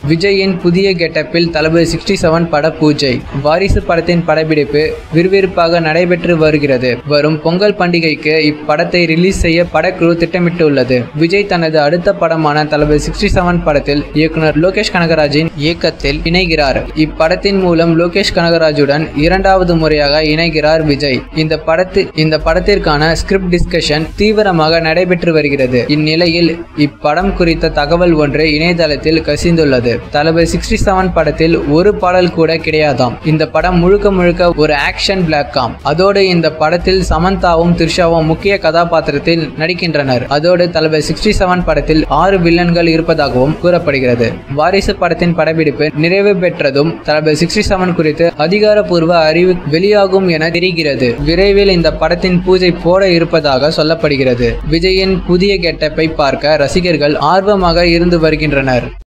விஜயின் புதிய கெட்டப்பில் தளபதி sixty seven பட பூஜை வாரிசு படத்தின் படப்பிடிப்பு விறுவிறுப்பாக நடைபெற்று வருகிறது வரும் பொங்கல் பண்டிகைக்கு இப்படத்தை ரிலீஸ் செய்ய படக்குழு திட்டமிட்டுள்ளது விஜய் தனது அடுத்த படமான தளபதி சிக்ஸ்டி செவன் படத்தில் இயக்குனர் லோகேஷ் கனகராஜின் இயக்கத்தில் இணைகிறார் இப்படத்தின் மூலம் லோகேஷ் கனகராஜுடன் இரண்டாவது முறையாக இணைகிறார் விஜய் இந்த படத்து இந்த படத்திற்கான ஸ்கிரிப்ட் டிஸ்கஷன் தீவிரமாக நடைபெற்று வருகிறது இந்நிலையில் இப்படம் குறித்த தகவல் ஒன்று இணையதளத்தில் கசிந்துள்ளது தளபதி சிக்ஸ்டி செவன் படத்தில் ஒரு பாடல் கூட கிடையாதாம் இந்த படம் முழுக்க முழுக்க ஒரு ஆக்ஷன் பிளாக்காம் அதோடு இந்த படத்தில் சமந்தாவும் த்ரிஷாவும் முக்கிய கதாபாத்திரத்தில் நடிக்கின்றனர் அதோடு தளபதி சிக்ஸ்டி செவன் படத்தில் ஆறு வில்லன்கள் இருப்பதாகவும் கூறப்படுகிறது வாரிசு படத்தின் படப்பிடிப்பு நிறைவு பெற்றதும் தளபதி சிக்ஸ்டி செவன் குறித்து அதிகாரப்பூர்வ அறிவு வெளியாகும் என தெரிகிறது விரைவில் இந்த படத்தின் பூஜை போட இருப்பதாக சொல்லப்படுகிறது விஜயின் புதிய கெட்டப்பை பார்க்க ரசிகர்கள் ஆர்வமாக இருந்து வருகின்றனர்